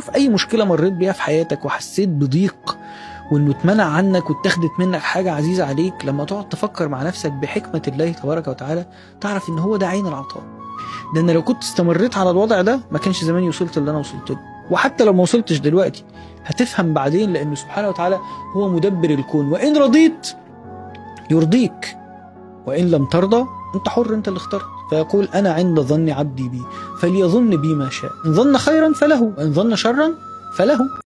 تشوف اي مشكله مريت بيها في حياتك وحسيت بضيق وانه اتمنع عنك واتاخدت منك حاجه عزيزه عليك لما تقعد تفكر مع نفسك بحكمه الله تبارك وتعالى تعرف ان هو ده عين العطاء ده انا لو كنت استمريت على الوضع ده ما كانش زماني وصلت اللي انا وصلت له وحتى لو ما وصلتش دلوقتي هتفهم بعدين لانه سبحانه وتعالى هو مدبر الكون وان رضيت يرضيك وان لم ترضى انت حر انت اللي اخترت فيقول انا عند ظن عبدي بي فليظن بي ما شاء ان ظن خيرا فله وان ظن شرا فله